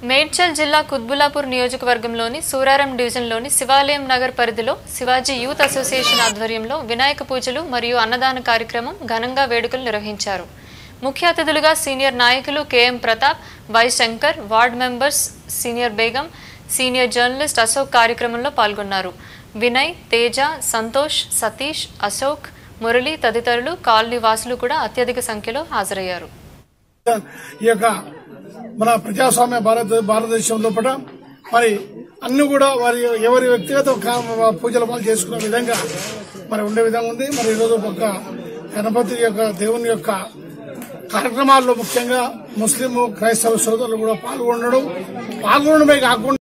మేడ్చల్ జిల్లా కుత్బులాపూర్ నియోజకవర్గంలోని సూరారం డివిజన్లోని శివాలయం నగర్ పరిధిలో శివాజీ యూత్ అసోసియేషన్ ఆధ్వర్యంలో వినాయక పూజలు మరియు అన్నదాన కార్యక్రమం ఘనంగా వేడుకలు నిర్వహించారు ముఖ్య అతిథులుగా సీనియర్ నాయకులు K M Pratap Y Shankar ward members senior Begum senior journalist Ashok కార్యక్రమంలో పాల్గొన్నారు వినయ్ తేజ సంతోష్ సతీష్ అశోక్ మురళి తదితరులు కాలనీ వాసులు కూడా అత్యధిక సంఖ్యలో హాజరయ్యారు ఈ యొక్క మన ప్రజాస్వామ్య భారత భారతదేశం లోపల మరి అన్ని కూడా వారి ఎవరి వ్యక్తిగత కా- పూజల పాలు చేసుకునే విధంగా మరి ఉండే విధంగా ఉంది మరి ఈరోజు ఒక గణపతి యొక్క దేవుని యొక్క కార్యక్రమాల్లో ముఖ్యంగా ముస్లిం క్రైస్తవ సోదరులు కూడా పాల్గొనడం పాల్గొనడమే కాకుండా